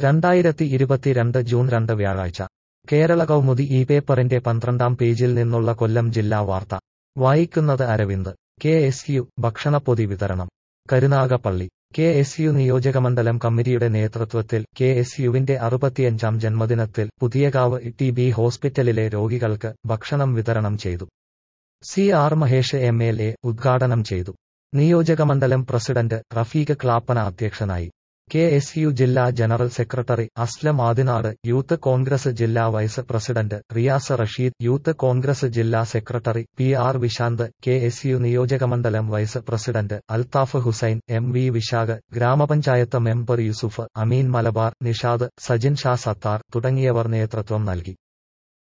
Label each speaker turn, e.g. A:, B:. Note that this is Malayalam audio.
A: രണ്ടായിരത്തി ഇരുപത്തിരണ്ട് ജൂൺ രണ്ട് വ്യാഴാഴ്ച കേരള കൗമുദി ഈ പേപ്പറിന്റെ പന്ത്രണ്ടാം പേജിൽ നിന്നുള്ള കൊല്ലം ജില്ലാ വാർത്ത വായിക്കുന്നത് അരവിന്ദ് കെ എസ് യു ഭക്ഷണപ്പൊതി വിതരണം കരുനാഗപ്പള്ളി കെ എസ് യു നിയോജകമണ്ഡലം കമ്മിറ്റിയുടെ നേതൃത്വത്തിൽ കെ എസ് യുവിന്റെ അറുപത്തിയഞ്ചാം ജന്മദിനത്തിൽ പുതിയകാവ് ടി ബി ഹോസ്പിറ്റലിലെ രോഗികൾക്ക് ഭക്ഷണം വിതരണം ചെയ്തു C R Mahesh M L A ഉദ്ഘാടനം ചെയ്തു നിയോജകമണ്ഡലം പ്രസിഡന്റ് റഫീഖ് ക്ലാപ്പന അധ്യക്ഷനായി കെ എസ് യു ജില്ലാ general secretary Aslam Adinad youth congress ജില്ലാ vice president Riyas Rasheed youth congress ജില്ലാ secretary P R Visanth K S U നിയോജകമണ്ഡലം vice president Althaf Hussain M V Vishakh ഗ്രാമപഞ്ചായത്ത് മെമ്പർ യൂസുഫ് അമീൻ മലബാർ നിഷാദ് സജിൻ ഷാ സത്താർ തുടങ്ങിയവർ നേതൃത്വം നൽകി